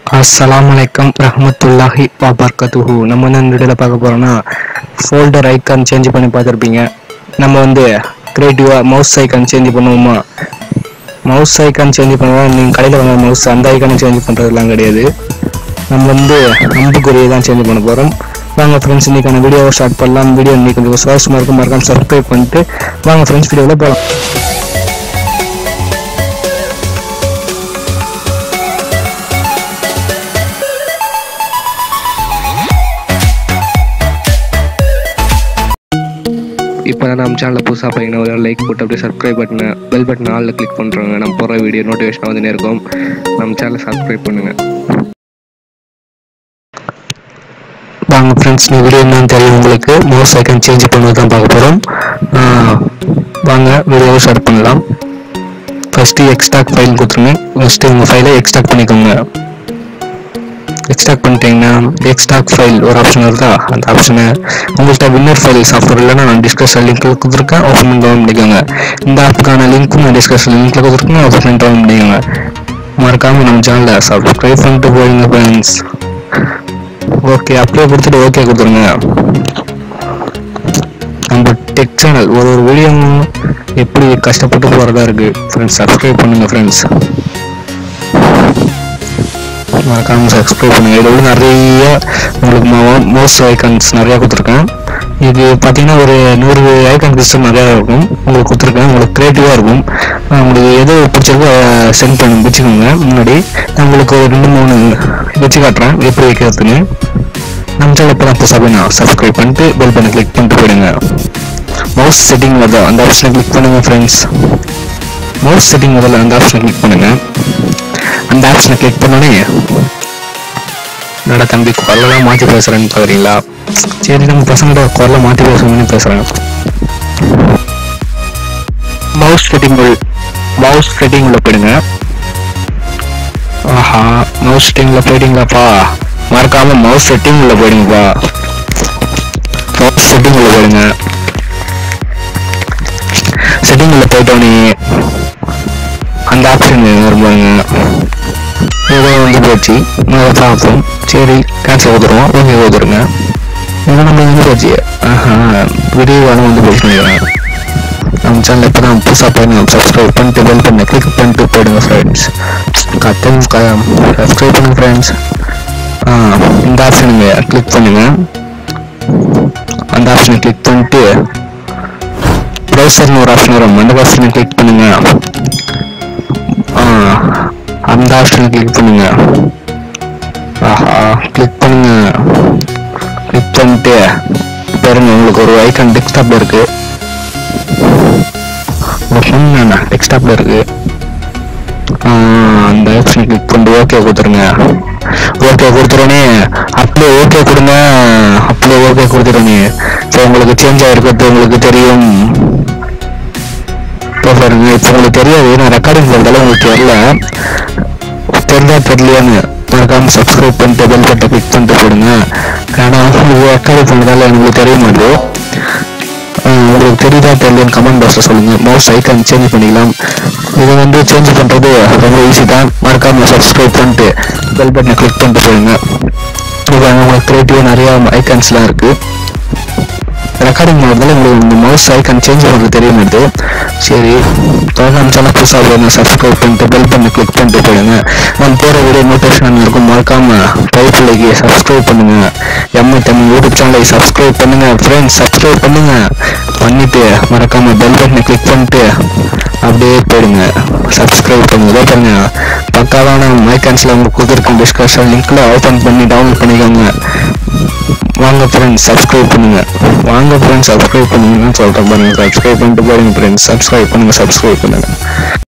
அஸ்ஸலாமு அலைக்கும் ரஹ்மத்துல்லாஹி வபர்கத்துஹு நம்ம வந்து இந்த வீடியோவில் பார்க்க போகிறோம்னா ஃபோல்டர் ஐக்கான் சேஞ்ச் பண்ணி பார்த்துருப்பீங்க நம்ம வந்து க்ரியேட்டிவாக மவுஸ் ஐக்கான் சேஞ்ச் பண்ணுவோமா மவுஸ் ஐக்கான் சேஞ்ச் பண்ணுவோம் நீங்கள் கடையில் வாங்க மவுஸ் அந்த ஐக்கானை சேஞ்ச் பண்ணுறதுலாம் கிடையாது நம்ம வந்து அம்புக்குறியை தான் சேஞ்ச் பண்ண போகிறோம் வாங்க ஃப்ரெண்ட்ஸ் இன்றைக்கான வீடியோவை ஸ்டார்ட் பண்ணலாம் வீடியோ இன்னைக்கு கொஞ்சம் சுவாரஸ்யமாக இருக்கும் மறக்காம சப்ஸ்கிரைப் பண்ணிட்டு வாங்க ஃப்ரெண்ட்ஸ் வீடியோவில் போகலாம் இப்போ தான் நம்ம சேனலில் புதுசாக பார்த்தீங்கன்னா ஒரு லைக் போட்டு அப்படியே சப்ஸ்கிரைப் பட்டனை பெல் பட்டன் ஆளில் கிளிக் பண்ணுறோங்க நம்ம போகிற வீடியோ நோட்டிஃபிகேஷன் வந்துனே இருக்கும் நம்ம சேனலை சப்ஸ்கிரைப் பண்ணுங்கள் வாங்க ஃப்ரெண்ட்ஸ் இந்த வீடியோ என்னன்னு தெரியும் உங்களுக்கு மோஸ்ட் ஐக்கன் சேஞ்ச் பண்ணுவது தான் பார்க்க போகிறோம் வாங்க வீடியோவை ஸ்டார்ட் பண்ணலாம் ஃபஸ்ட்டு எக்ஸ்ட்ராக்ட் ஃபைல் கொடுத்துருங்க ஃபஸ்ட்டு உங்கள் ஃபைலை எக்ஸ்ட்ராக்ட் பண்ணிக்கோங்க எக்ஸ்ட்ராக்ட் பண்ணிட்டீங்கன்னா எக்ஸ்ட்ராக்ட் ஃபைல் ஒரு ஆப்ஷன் இருக்கா அந்த ஆப்ஷனை உங்கள்கிட்ட வின்னர் ஃபைல் சாஃப்ட்வேர் இல்லைன்னா நான் டிஸ்கஷன் லிங்க்ல கொடுத்துருக்கேன் ஓப்பன் பண்ணி டவுன் பண்ணிக்கோங்க இந்த ஆப்புக்கான லிங்க்கும் நான் டிஸ்கஷன் லிங்க்ல கொடுத்துருக்கேன் ஓப்பன் பண்ணி டவுன் பண்ணிக்கோங்க மறக்காம நம்ம சேனலை சப்ஸ்கிரைப் பண்ணிட்டு போயிடுங்க ஃப்ரெண்ட்ஸ் ஓகே அப்படியே கொடுத்துட்டு ஓகே கொடுத்துருங்க நம்ம டெக் சேனல் ஒரு ஒரு வீடியோ எப்படி கஷ்டப்பட்டு போகிறதா இருக்கு ஃப்ரெண்ட்ஸ் சப்ஸ்கிரைப் பண்ணுங்க ஃப்ரெண்ட்ஸ் மறக்காம சப்ஸ்கிரைப் பண்ணுங்க இதில் வந்து நிறைய உங்களுக்கு மோஸ்ட் ஐகான்ஸ் நிறையா கொடுத்துருக்கேன் இது பார்த்தீங்கன்னா ஒரு நூறு ஐகான் சிஸ்டம் நிறையா இருக்கும் உங்களுக்கு கொடுத்துருக்கேன் உங்களுக்கு க்ரியேட்டிவாக இருக்கும் அஹ் உங்களுக்கு எது பிடிச்சிருக்கோ அதை சென்ட் பண்ணி வச்சுக்கோங்க முன்னாடி நான் உங்களுக்கு ஒரு ரெண்டு மூணு வச்சு காட்டுறேன் எப்படி வைக்கிறதுன்னு நம்ம சேனல் இப்போ தான் புதுசாக நான் சப்ஸ்கிரைப் பண்ணிட்டு பெல் பண்ணி கிளிக் பண்ணிட்டு போயிடுங்க மவுஸ் செட்டிங் வருது அந்த ஆப்ஷனை கிளிக் பண்ணுங்க ஃப்ரெண்ட்ஸ் மவுஸ் செட்டிங் முதல்ல அந்த ஆப்ஷனை கிளிக் பண்ணுங்க அந்த ஆப்ஷனை கிளிக் பண்ணோடனே என்னடா தம்பி குரலெல்லாம் மாற்றி பேசுகிறேன்னு பார்க்குறீங்களா சரி நம்ம பசங்கள்ட்ட குரலை மாற்றி பேசணும்னு பேசுகிறேன் மவுஸ் செட்டிங் மவுஸ் செட்டிங் உள்ள போயிடுங்க ஆஹா மவுஸ் செட்டிங்ல போயிட்டீங்களாப்பா மறக்காம மவுஸ் செட்டிங் உள்ள போயிடுங்கப்பா மவுஸ் செட்டிங் உள்ள போயிடுங்க செட்டிங் உள்ள போயிட்டோன்னே அந்த ஆப்ஷன் வரும் பாருங்க ஏதோ வந்து போச்சு நான் பார்ப்போம் சரி கேன்சல் ஊதுருவோம் ஓகே ஊதுருங்க ஏன்னா நம்ம வந்து போச்சு ஆஹா வீடியோ வந்து போச்சு நினைக்கிறேன் நம்ம சேனல் இப்போ தான் புதுசாக பாருங்க சப்ஸ்கிரைப் பண்ணிட்டு பெல் பண்ண கிளிக் பண்ணிட்டு போயிடுங்க ஃப்ரெண்ட்ஸ் கட்டம் சப்ஸ்கிரைப் பண்ணுங்க ஃப்ரெண்ட்ஸ் இந்த ஆப்ஷனுங்க கிளிக் பண்ணுங்க அந்த ஆப்ஷனை கிளிக் பண்ணிட்டு ப்ரௌசர்னு ஒரு ஆப்ஷன் வரும் அந்த ஆப்ஷனை கிளிக் பண்ணுங்க ஆ, அந்த ஆப்ஷனை கிளிக் பண்ணுங்க ஆஹா கிளிக் பண்ணுங்க கிளிக் பண்ணிட்டு பாருங்க உங்களுக்கு ஒரு ஐக்கான் டெஸ்க்டாப்ல இருக்கு உங்க ஃபோன் டெஸ்க்டாப்ல இருக்கு ஆ, அந்த ஆப்ஷன் கிளிக் பண்ணிட்டு ஓகே கொடுத்துருங்க ஓகே கொடுத்துருனே அப்படியே ஓகே கொடுங்க அப்படியே ஓகே கொடுத்துருனே ஸோ உங்களுக்கு சேஞ்ச் ஆகிருக்கிறது உங்களுக்கு தெரியும் இப்போ பாருங்க இப்போ உங்களுக்கு தெரியாது நான் ரெக்கார்டிங் பண்ணுறதால உங்களுக்கு தெரியல தெரிஞ்சா தெரியலையான்னு மறக்காம சப்ஸ்கிரைப் பண்ணிட்டு பெல் பட்டை கிளிக் பண்ணிட்டு போடுங்க ஏன்னா உங்களுக்கு ரெக்கார்டிங் பண்ணுறதால உங்களுக்கு தெரிய மாட்டேது ஆஹ் உங்களுக்கு தெரியுதா தெரியலன்னு கமெண்ட் பாக்ஸில் சொல்லுங்க மவுஸ் ஐக்கான் சேஞ்ச் பண்ணிக்கலாம் இதை வந்து சேஞ்ச் பண்ணுறது ரொம்ப ஈஸி தான் மறக்காம சப்ஸ்கிரைப் பண்ணிட்டு பெல் பட்டனை கிளிக் பண்ணிட்டு போடுங்க இப்போ உங்களுக்கு க்ரியேட்டிவாக நிறையா ஐக்கான்ஸ்லாம் இருக்குது ரெக்கார்டிங் பண்ணுறதுல உங்களுக்கு இந்த மவுஸ் ஐக்கான் சேஞ்ச் பண்ணுறது தெரிய மாட்டேது சரி தொடர்ந்து சேனல் புதுசாக போயிருங்க சப்ஸ்கிரைப் பண்ணிட்டு பெல் பண்ணி கிளிக் பண்ணிட்டு போயிடுங்க நம்ம போகிற வீடியோ நோட்டிஃபிகேஷன் இருக்கும் மறக்காம கைப்பிள்ளைக்கு சப்ஸ்கிரைப் பண்ணுங்க எம்ஐ தமிழ் யூடியூப் சேனலை சப்ஸ்கிரைப் பண்ணுங்க ஃப்ரெண்ட்ஸ் சப்ஸ்கிரைப் பண்ணுங்க பண்ணிட்டு மறக்காம பெல் பட்டனை கிளிக் பண்ணிட்டு அப்படியே போயிடுங்க சப்ஸ்கிரைப் பண்ணுங்க இதோ பாருங்க பக்காவான மைக்கான்ஸில் உங்களுக்கு கொடுத்துருக்க டிஸ்கஷன் லிங்க்ல ஓப்பன் பண்ணி டவுன்லோட் பண்ணிக்கோங்க வாங்க ஃப்ரெண்ட்ஸ் சப்ஸ்கிரைப் பண்ணுங்க வாங்க ஃப்ரெண்ட்ஸ் சப்ஸ்கிரைப் பண்ணுங்கன்னு சொல்றேன் பாருங்க சப்ஸ்கிரைப் பண்ணிட்டு போறீங்க ஃப்ரெண்ட்ஸ் சப்ஸ்கிரைப் பண்ணுங்க சப்ஸ்கிரைப் பண்ணுங்க